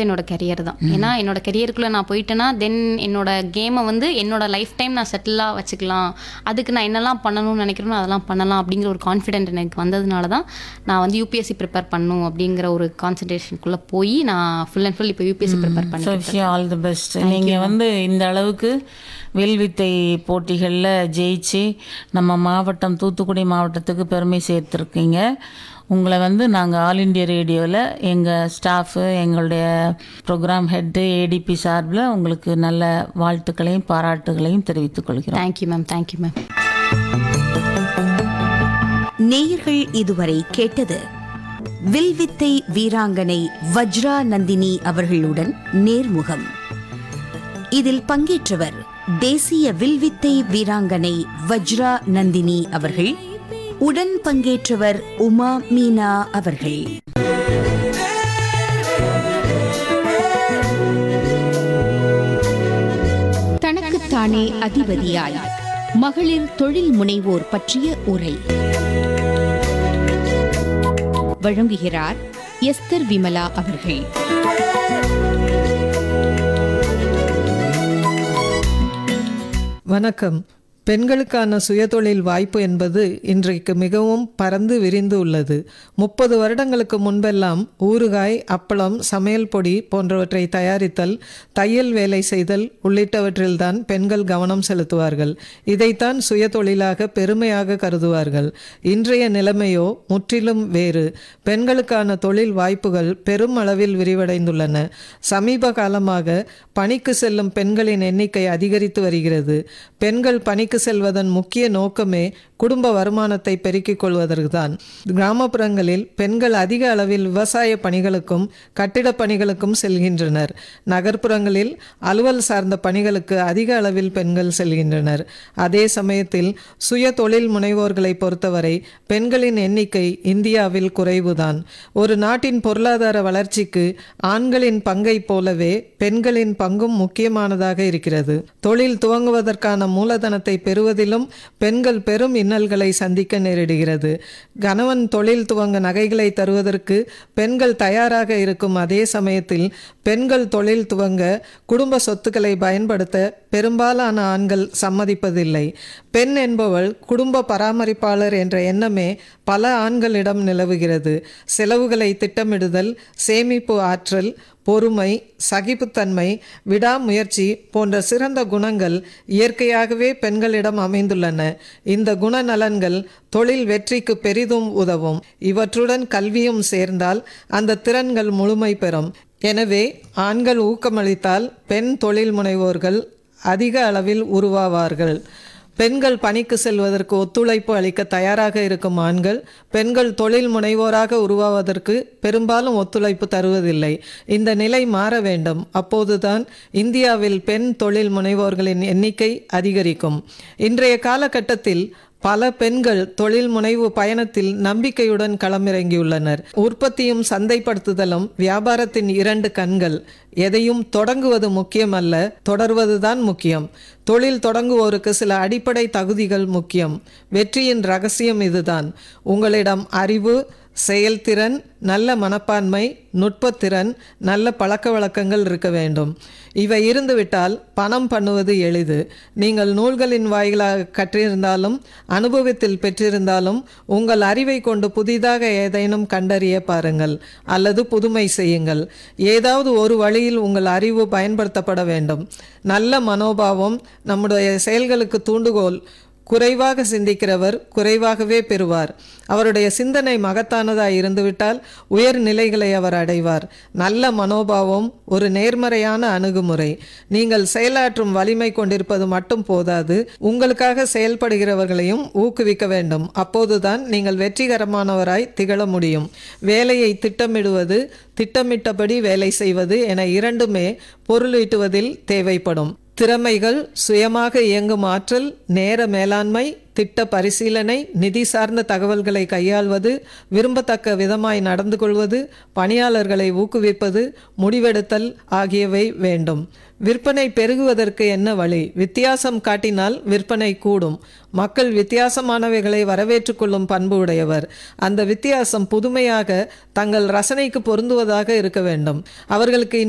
first என்னோட career தான் ஏன்னா என்னோட கெரியருக்குள்ளே நான் போயிட்டேன்னா தென் என்னோட கேமை வந்து என்னோட லைஃப் டைம் நான் செட்டிலாக வச்சுக்கலாம் அதுக்கு நான் என்னெல்லாம் பண்ணணும்னு நினைக்கிறேனோ அதெல்லாம் பண்ணலாம் அப்படிங்கிற ஒரு கான்ஃபிடென்ட் எனக்கு வந்ததுனால தான் நான் வந்து யூபிஎஸ்சி ப்ரிப்பேர் பண்ணும் அப்படிங்கிற ஒரு கான்சன்ட்ரேஷனுக்குள்ளே போய் நான் ஃபுல் அண்ட் ஃபுல் இப்போ யூபிஎஸ்சி ப்ரிப்பேர் ஸோ பண்ணேன் விஷயம் ஆல் தி பெஸ்ட் நீங்கள் வந்து இந்த அளவுக்கு வில்வித்தை போட்டிகளில் ஜெயிச்சு நம்ம மாவட்டம் தூத்துக்குடி மாவட்டத்துக்கு பெருமை சேர்த்துருக்கீங்க உங்களை வந்து நாங்கள் ஆல் இண்டியா ரேடியோவில் எங்கள் ஸ்டாஃபு எங்களுடைய ப்ரோக்ராம் ஹெட்டு ஏடிபி சார்பில் உங்களுக்கு நல்ல வாழ்த்துக்களையும் பாராட்டுகளையும் தெரிவித்துக் கொள்கிறோம் தேங்க்யூ மேம் தேங்க்யூ மேம் நேயர்கள் இதுவரை கேட்டது வில்வித்தை வீராங்கனை வஜ்ரா நந்தினி அவர்களுடன் நேர்முகம் இதில் பங்கேற்றவர் தேசிய வில்வித்தை வீராங்கனை வஜ்ரா நந்தினி அவர்கள் உடன் பங்கேற்றவர் உமா மீனா அவர்கள் தனக்குத்தானே அதிபதியாய் மகளிர் தொழில் முனைவோர் பற்றிய உரை வழங்குகிறார் எஸ்தர் விமலா அவர்கள் வணக்கம் பெண்களுக்கான சுயதொழில் வாய்ப்பு என்பது இன்றைக்கு மிகவும் பறந்து விரிந்து உள்ளது முப்பது வருடங்களுக்கு முன்பெல்லாம் ஊறுகாய் அப்பளம் சமையல் பொடி போன்றவற்றை தயாரித்தல் தையல் வேலை செய்தல் உள்ளிட்டவற்றில்தான் பெண்கள் கவனம் செலுத்துவார்கள் இதைத்தான் சுயதொழிலாக பெருமையாக கருதுவார்கள் இன்றைய நிலைமையோ முற்றிலும் வேறு பெண்களுக்கான தொழில் வாய்ப்புகள் பெரும் அளவில் விரிவடைந்துள்ளன சமீப காலமாக பணிக்கு செல்லும் பெண்களின் எண்ணிக்கை அதிகரித்து வருகிறது பெண்கள் பணிக்கு செல்வதன் முக்கிய நோக்கமே குடும்ப வருமானத்தை பெருக்கிக் கொள்வதற்குதான் கிராமப்புறங்களில் பெண்கள் அதிக அளவில் விவசாய பணிகளுக்கும் கட்டிடப் பணிகளுக்கும் செல்கின்றனர் நகர்ப்புறங்களில் அலுவல் சார்ந்த பணிகளுக்கு அதிக அளவில் பெண்கள் செல்கின்றனர் அதே சமயத்தில் சுய தொழில் முனைவோர்களை பொறுத்தவரை பெண்களின் எண்ணிக்கை இந்தியாவில் குறைவுதான் ஒரு நாட்டின் பொருளாதார வளர்ச்சிக்கு ஆண்களின் பங்கைப் போலவே பெண்களின் பங்கும் முக்கியமானதாக இருக்கிறது தொழில் துவங்குவதற்கான மூலதனத்தை பெறுவதிலும் பெண்கள் பெரும் இன்னல்களை சந்திக்க நேரிடுகிறது கணவன் தொழில் துவங்க நகைகளை தருவதற்கு பெண்கள் தயாராக இருக்கும் அதே சமயத்தில் பெண்கள் தொழில் துவங்க குடும்ப சொத்துக்களை பயன்படுத்த பெரும்பாலான ஆண்கள் சம்மதிப்பதில்லை பெண் என்பவள் குடும்ப பராமரிப்பாளர் என்ற எண்ணமே பல ஆண்களிடம் நிலவுகிறது செலவுகளை திட்டமிடுதல் சேமிப்பு ஆற்றல் பொறுமை சகிப்புத்தன்மை விடாமுயற்சி போன்ற சிறந்த குணங்கள் இயற்கையாகவே பெண்களிடம் அமைந்துள்ளன இந்த குணநலன்கள் தொழில் வெற்றிக்கு பெரிதும் உதவும் இவற்றுடன் கல்வியும் சேர்ந்தால் அந்த திறன்கள் முழுமை பெறும் எனவே ஆண்கள் ஊக்கமளித்தால் பெண் தொழில் முனைவோர்கள் அதிக அளவில் உருவாவார்கள் பெண்கள் பணிக்கு செல்வதற்கு ஒத்துழைப்பு அளிக்க தயாராக இருக்கும் ஆண்கள் பெண்கள் தொழில் முனைவோராக உருவாவதற்கு பெரும்பாலும் ஒத்துழைப்பு தருவதில்லை இந்த நிலை மாற வேண்டும் அப்போதுதான் இந்தியாவில் பெண் தொழில் முனைவோர்களின் எண்ணிக்கை அதிகரிக்கும் இன்றைய காலகட்டத்தில் பல பெண்கள் தொழில் முனைவு பயணத்தில் நம்பிக்கையுடன் களமிறங்கியுள்ளனர் உற்பத்தியும் சந்தைப்படுத்துதலும் வியாபாரத்தின் இரண்டு கண்கள் எதையும் தொடங்குவது முக்கியமல்ல தொடர்வதுதான் முக்கியம் தொழில் தொடங்குவோருக்கு சில அடிப்படை தகுதிகள் முக்கியம் வெற்றியின் ரகசியம் இதுதான் உங்களிடம் அறிவு செயல்திறன் நல்ல மனப்பான்மை நுட்பத்திறன் நல்ல பழக்க வழக்கங்கள் இருக்க வேண்டும் இவை இருந்துவிட்டால் பணம் பண்ணுவது எளிது நீங்கள் நூல்களின் வாயிலாக கற்றிருந்தாலும் அனுபவத்தில் பெற்றிருந்தாலும் உங்கள் அறிவை கொண்டு புதிதாக ஏதேனும் கண்டறிய பாருங்கள் அல்லது புதுமை செய்யுங்கள் ஏதாவது ஒரு வழியில் உங்கள் அறிவு பயன்படுத்தப்பட வேண்டும் நல்ல மனோபாவம் நம்முடைய செயல்களுக்கு தூண்டுகோல் குறைவாக சிந்திக்கிறவர் குறைவாகவே பெறுவார் அவருடைய சிந்தனை மகத்தானதாய் இருந்துவிட்டால் உயர் நிலைகளை அவர் அடைவார் நல்ல மனோபாவம் ஒரு நேர்மறையான அணுகுமுறை நீங்கள் செயலாற்றும் வலிமை கொண்டிருப்பது மட்டும் போதாது உங்களுக்காக செயல்படுகிறவர்களையும் ஊக்குவிக்க வேண்டும் அப்போதுதான் நீங்கள் வெற்றிகரமானவராய் திகழ முடியும் வேலையை திட்டமிடுவது திட்டமிட்டபடி வேலை செய்வது என இரண்டுமே பொருளீட்டுவதில் தேவைப்படும் திறமைகள் சுயமாக இயங்கும் ஆற்றல் நேர மேலாண்மை திட்ட பரிசீலனை நிதி சார்ந்த தகவல்களை கையாள்வது விரும்பத்தக்க விதமாய் நடந்து கொள்வது பணியாளர்களை ஊக்குவிப்பது முடிவெடுத்தல் ஆகியவை வேண்டும் விற்பனை பெருகுவதற்கு என்ன வழி வித்தியாசம் காட்டினால் விற்பனை கூடும் மக்கள் வித்தியாசமானவைகளை வரவேற்றுக் கொள்ளும் பண்பு உடையவர் அந்த வித்தியாசம் புதுமையாக தங்கள் ரசனைக்கு பொருந்துவதாக இருக்க வேண்டும் அவர்களுக்கு